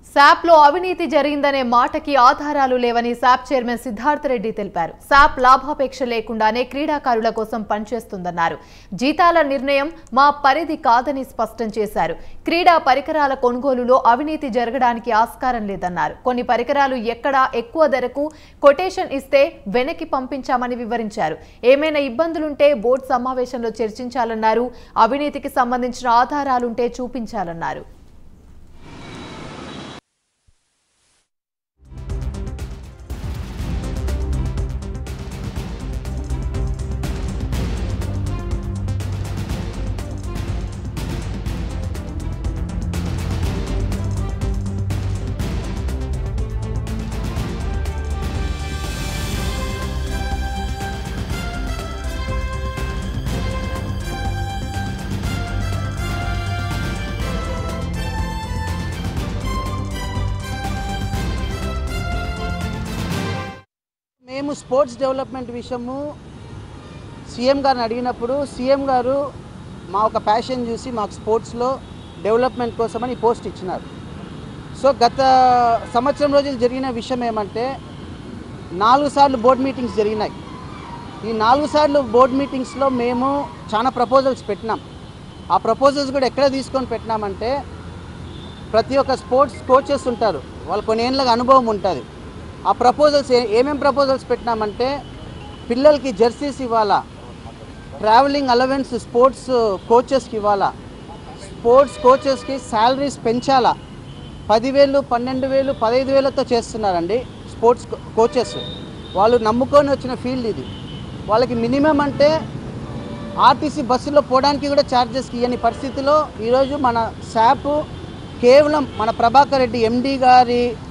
శాప్లో అవినీతి జరిగిందనే మాటకి ఆధారాలు లేవని శాప్ చైర్మన్ సిద్ధార్థ రెడ్డి తెలిపారు శాప్ లాభాపేక్ష లేకుండానే క్రీడాకారుల కోసం పనిచేస్తుందన్నారు జీతాల నిర్ణయం మా పరిధి కాదని స్పష్టం చేశారు క్రీడా పరికరాల కొనుగోలులో అవినీతి జరగడానికి ఆస్కారం లేదన్నారు కొన్ని పరికరాలు ఎక్కడా ఎక్కువ ధరకు కొటేషన్ ఇస్తే వెనక్కి పంపించామని వివరించారు ఏమైనా ఇబ్బందులుంటే బోర్డు సమావేశంలో చర్చించాలన్నారు అవినీతికి సంబంధించిన ఆధారాలుంటే చూపించాలన్నారు మేము స్పోర్ట్స్ డెవలప్మెంట్ విషయము సీఎం గారిని అడిగినప్పుడు సీఎం గారు మా ఒక ప్యాషన్ చూసి మాకు స్పోర్ట్స్లో డెవలప్మెంట్ కోసమని పోస్ట్ ఇచ్చినారు సో గత సంవత్సరం రోజులు జరిగిన విషయం ఏమంటే నాలుగు సార్లు బోర్డ్ మీటింగ్స్ జరిగినాయి ఈ నాలుగు సార్లు బోర్డ్ మీటింగ్స్లో మేము చాలా ప్రపోజల్స్ పెట్టినాం ఆ ప్రపోజల్స్ కూడా ఎక్కడ తీసుకొని పెట్టినామంటే ప్రతి ఒక్క స్పోర్ట్స్ కోచెస్ ఉంటారు వాళ్ళు కొన్ని ఏళ్ళకి అనుభవం ఉంటుంది ఆ ప్రపోజల్స్ ఏమేం ప్రపోజల్స్ పెట్టినామంటే పిల్లలకి జెర్సీస్ ఇవ్వాలా ట్రావెలింగ్ అలవెన్స్ స్పోర్ట్స్ కోచెస్కి ఇవ్వాలా స్పోర్ట్స్ కోచెస్కి శాలరీస్ పెంచాలా పదివేలు పన్నెండు వేలు పదహైదు వేలతో చేస్తున్నారండి స్పోర్ట్స్ కోచెస్ వాళ్ళు నమ్ముకొని వచ్చిన ఫీల్డ్ ఇది వాళ్ళకి మినిమం అంటే ఆర్టీసీ బస్సులో పోవడానికి కూడా ఛార్జెస్కి ఇవ్వని పరిస్థితిలో ఈరోజు మన శాప్ కేవలం మన ప్రభాకర్ రెడ్డి ఎండి గారి